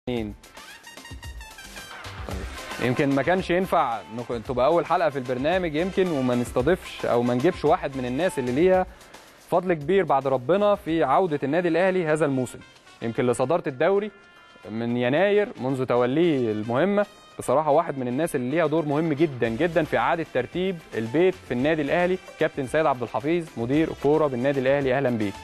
اتنين. طيب يمكن ما كانش ينفع نك- تبقى اول حلقه في البرنامج يمكن وما نستضيفش او ما نجيبش واحد من الناس اللي ليها فضل كبير بعد ربنا في عوده النادي الاهلي هذا الموسم يمكن لصداره الدوري من يناير منذ توليه المهمه بصراحه واحد من الناس اللي ليها دور مهم جدا جدا في اعاده ترتيب البيت في النادي الاهلي كابتن سيد عبد الحفيظ مدير الكوره بالنادي الاهلي اهلا بيك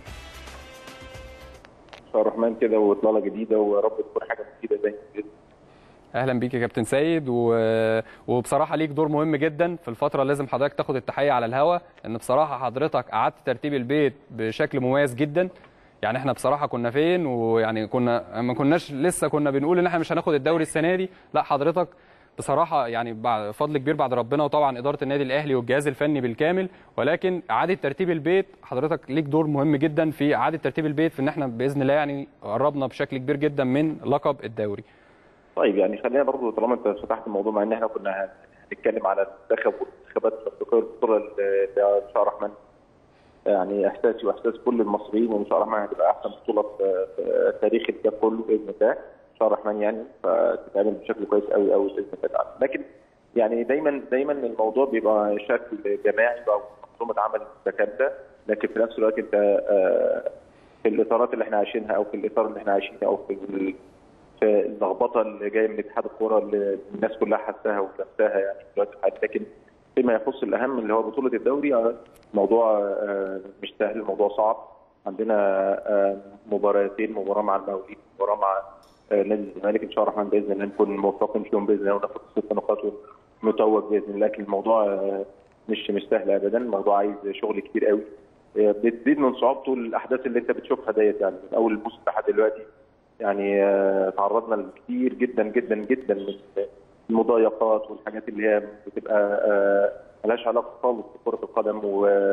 شهر الرحمن كده واطلاله جديده ويا رب تكون حاجه مفيده زي كده اهلا بيك يا كابتن سيد و... وبصراحه ليك دور مهم جدا في الفتره لازم حضرتك تاخد التحيه على الهوا ان بصراحه حضرتك قعدت ترتيب البيت بشكل مميز جدا يعني احنا بصراحه كنا فين ويعني كنا ما كناش لسه كنا بنقول ان احنا مش هناخد الدوري السنه دي لا حضرتك بصراحه يعني بعد فضل كبير بعد ربنا وطبعا اداره النادي الاهلي والجهاز الفني بالكامل ولكن اعاده ترتيب البيت حضرتك ليك دور مهم جدا في اعاده ترتيب البيت في ان احنا باذن الله يعني قربنا بشكل كبير جدا من لقب الدوري طيب يعني خلينا برضو طالما انت فتحت الموضوع مع ان احنا كنا هنتكلم على المنتخب والانتخابات الافريقيه البطوله اللي ان شاء الله الرحمن يعني احساسي واحساس كل المصريين وان شاء الله الرحمن هتبقى احسن بطوله في في تاريخ الكاف كله باذن الله ان شاء الله الرحمن يعني فتتعمل بشكل كويس قوي قوي باذن الله تعالى لكن يعني دايما دايما الموضوع بيبقى شكل جماعي او منظومه عمل متكامله لكن في نفس الوقت انت آه، في الاطارات اللي احنا عايشينها او في الاطار اللي احنا عايشينه او في ال- في اللخبطه اللي جايه من اتحاد الكوره اللي الناس كلها حساها ولمساها يعني في الوقت الحالي لكن فيما يخص الاهم اللي هو بطوله الدوري آه، موضوع آه، مش سهل الموضوع صعب عندنا آه، مباراتين مباراه مع المقاولين مباراه مع آه، نادي الزمالك ان شاء الله الرحمن باذن الله نكون موفقين فيهم باذن الله وناخد ست نقاط ونتوج باذن الله لكن الموضوع آه، مش مش سهل ابدا الموضوع عايز شغل كتير قوي آه، بتزيد من صعوبته الاحداث اللي انت بتشوفها ديت يعني من اول الموسم لحد دلوقتي يعني آه، تعرضنا لكتير جدا جدا جدا من المضايقات والحاجات اللي هي بتبقى آه، ملهاش علاقه خالص بكره القدم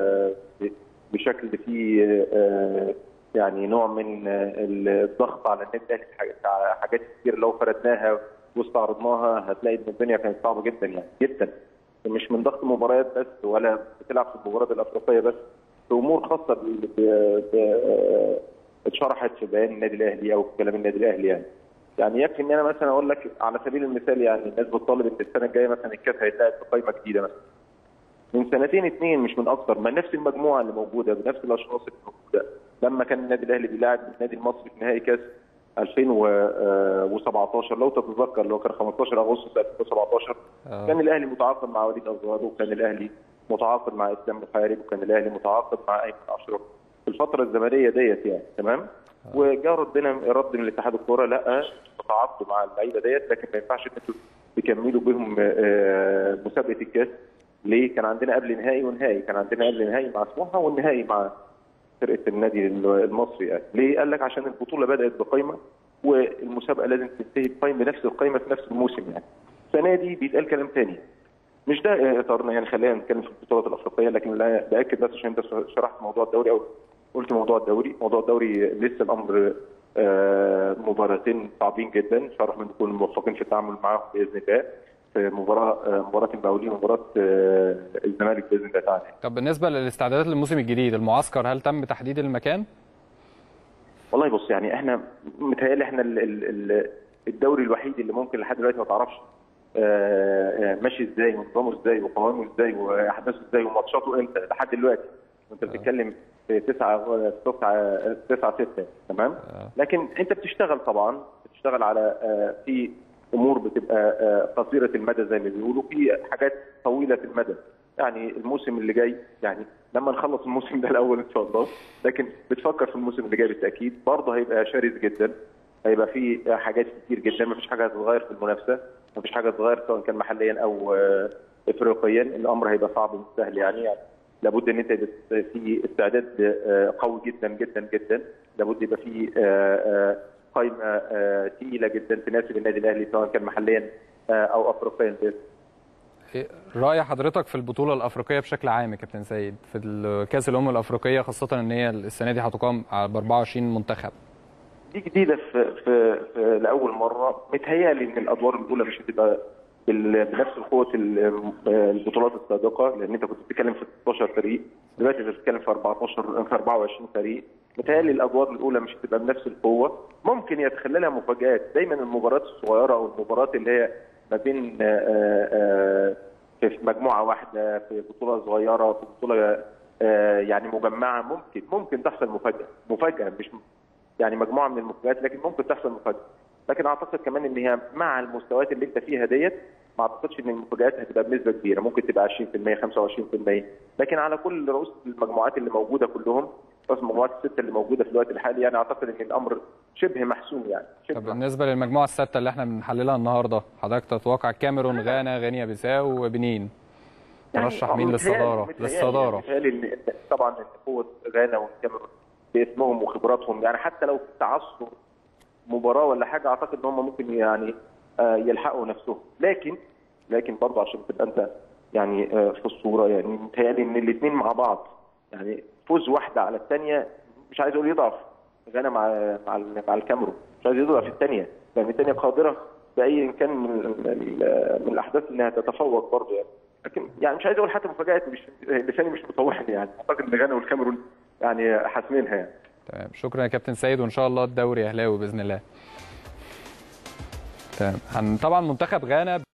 وبشكل فيه آه، يعني نوع من آه، الضغط على النادي الاهلي في حاجات- حاجات كتير لو فردناها واستعرضناها هتلاقي ان الدنيا كانت صعبه جدا يعني جدا مش من ضغط مباريات بس ولا بتلعب في المباريات الافريقيه بس في امور خاصه ب- ب- ب- اتشرحت في بيان النادي الاهلي او في كلام النادي الاهلي يعني يعني يكفي ان انا مثلا اقول لك على سبيل المثال يعني الناس بتطالب ان السنه الجايه مثلا الكاس هيتلعب بقائمه جديده مثلا من سنتين اثنين مش من اكثر ما نفس المجموعه اللي موجوده بنفس الاشخاص اللي موجوده لما كان النادي الاهلي بيلاعب النادي المصري في نهائي كاس 2017 لو تتذكر لو كان 15 اغسطس 2017 آه. كان الاهلي متعاقد مع وليد ازهر وكان الاهلي متعاقد مع اسلام محارب وكان الاهلي متعاقد مع ايمن اشرف في الفتره الزمنيه ديت يعني تمام وجاء ردنا رد من الاتحاد الكوره لا تعاقدوا مع اللعيبه ديت لكن ما ينفعش ان انتوا تكملوا بهم آه، مسابقه الكاس ليه؟ كان عندنا قبل نهائي ونهائي كان عندنا قبل نهائي مع سموحه والنهائي مع فرقه النادي المصري يعني ليه؟ قال لك عشان البطوله بدات بقائمه والمسابقه لازم تنتهي بقائمه بنفس القائمه في نفس الموسم يعني السنه دي بيتقال كلام تاني مش ده اطارنا يعني خلينا نتكلم في البطولات الافريقيه لكن لا باكد بس عشان انت شرحت موضوع الدوري او قلت موضوع الدوري موضوع الدوري لسه الامر آه، مباراتين صعبين جدا ان شاء الله نكون موفقين في التعامل معاهم باذن الله في مباراه آه، مباراه المقاولين ومباراه آه، الزمالك باذن الله تعالى طب بالنسبه للاستعدادات للموسم الجديد المعسكر هل تم تحديد المكان والله بص يعني احنا متهيألي احنا ال- ال- ال- الدوري الوحيد اللي ممكن لحد دلوقتي ما تعرفش آه، آه، ماشي ازاي ونظامه ازاي وقوانينه ازاي واحداثه ازاي وماتشاته امتى لحد دلوقتي وانت بتتكلم في 9 9 9 6 تمام لكن انت بتشتغل طبعا بتشتغل على آه، في امور بتبقى آه، قصيره المدى زي ما بيقولوا في حاجات طويله المدى يعني الموسم اللي جاي يعني لما نخلص الموسم ده الاول ان شاء الله لكن بتفكر في الموسم اللي جاي بالتاكيد برضه هيبقى شرس جدا هيبقى في حاجات كتير جدا ما فيش حاجه هتتغير في المنافسه ما فيش حاجه هتتغير سواء كان محليا او آه، افريقيا الامر هيبقى صعب مش سهل يعني, يعني لابد ان انت يبقى في استعداد آه، قوي جدا جدا جدا لابد يبقى في آه، آه، قائمه آه، تقيله جدا تناسب النادي الاهلي سواء كان محليا آه، او افريقيا بإذن إيه رأي حضرتك في البطولة الأفريقية بشكل عام يا كابتن سيد في ال- كأس الأمم الأفريقية خاصة إن هي السنة دي هتقام ب 24 منتخب دي جديده في, في, في لاول مره متهيألي ان الادوار الاولى مش هتبقى بال- بنفس قوه ال- البطولات السابقه لان انت كنت بتتكلم في 16 فريق دلوقتي انت بتتكلم في 14 في 24 فريق متهيألي الادوار الاولى مش هتبقى بنفس القوه ممكن يتخللها مفاجات دايما المباريات الصغيره او المباريات اللي هي ما بين آه، آه، في مجموعه واحده في بطوله صغيره في بطوله آه، يعني مجمعه ممكن ممكن تحصل مفاجاه مفاجاه مش يعني مجموعه من المفاجآت لكن ممكن تحصل مفاجاه لكن اعتقد كمان ان هي مع المستويات اللي انت فيها ديت ما اعتقدش ان المفاجآت هتبقى بنسبه كبيره ممكن تبقى 20% 25% لكن على كل رؤوس المجموعات اللي موجوده كلهم رؤوس المجموعات السته اللي موجوده في الوقت الحالي يعني اعتقد ان الامر شبه محسوم يعني شبه طب بالنسبه للمجموعه السادسه اللي احنا بنحللها النهارده حضرتك تتوقع الكاميرون غانا غينيا بيساو وبنين ترشح مين متهيألي- للصداره متهيألي- للصداره متهيألي ان طبعا ان قوه غانا والكاميرون باسمهم وخبراتهم يعني حتى لو في تعثر مباراه ولا حاجه اعتقد ان هم ممكن يعني آه، يلحقوا نفسهم لكن لكن برضه عشان تبقى انت يعني آه، في الصوره يعني متهيألي ان الاثنين مع بعض يعني فوز واحده على الثانيه مش عايز اقول يضعف غانا مع مع ال- مع الكاميرون مش عايز يضعف الثانيه لان الثانيه قادره باي كان من من- من الاحداث انها تتفوق برضه يعني لكن يعني مش عايز اقول حتى مفاجات مش لساني مش مطوعني يعني اعتقد ان غانا والكاميرون يعني حاسمينها يعني تمام شكرا يا كابتن سيد وان شاء الله الدوري اهلاوي باذن الله تمام هن- طبعا منتخب غانا